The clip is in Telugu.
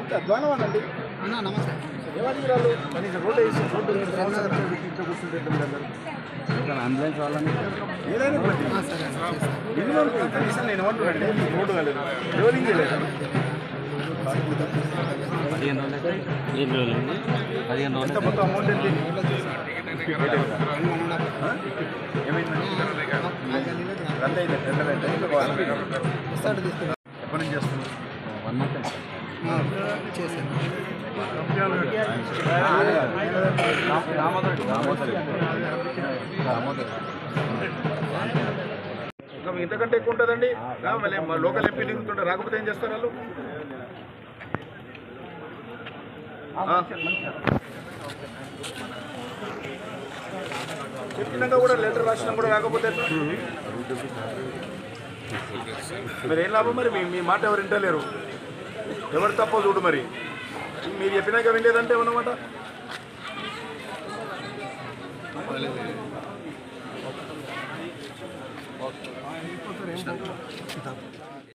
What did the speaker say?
అంతే అధ్వానం అనండి అన్న నమస్తే ఏమడిగి రాళ్ళు కనీసం రోడ్డు వేసి రోడ్డు వేసి సంవత్సరం ఇట్లా కూర్చుంటే ఎట్లా మీరందరూ? అంబులెన్స్ వాళ్ళని ఏదైనా ఇబ్బంది. ఆ, సరే అన్న చేస్తాను ఎన్ని రోజులు కనీసం నేను ఏమంటున్నానండి రోడ్డు కాలేదు ఎవరింగ్ చేయలేదు పదిహేను రోజులు ఏడు రోజులు పదిహేను ఎంత రోజులు మొత్తం అమౌంట్ ఎంత ఏమైందండి రద్ద అయింది టెండర్ అయితే ఇంకా బాగుంది. వస్తాడు తీసుకుని ఎప్పటి నుంచి చేస్తున్నారు వన్ మంత్ చేశాను ఇంకా మీకు ఇంతకంటే ఎక్కువ ఉంటుందండి రా, మళ్ళీ మా లోకల్ ఎంపీ దిగుతుంటే రాకపోతే ఏం చేస్తారు వాళ్ళు ఆ. చెప్పినాక కూడా లెటర్ రాసినా కూడా రాకపోతే ఎట్లా? మరి ఏం లాభం మరి మీ మీ మాట ఎవరు వింటలేరు ఎవరు తప్పో చూడు మరి మీరు చెప్పినాక వినలేదంటే ఏమన్నమాట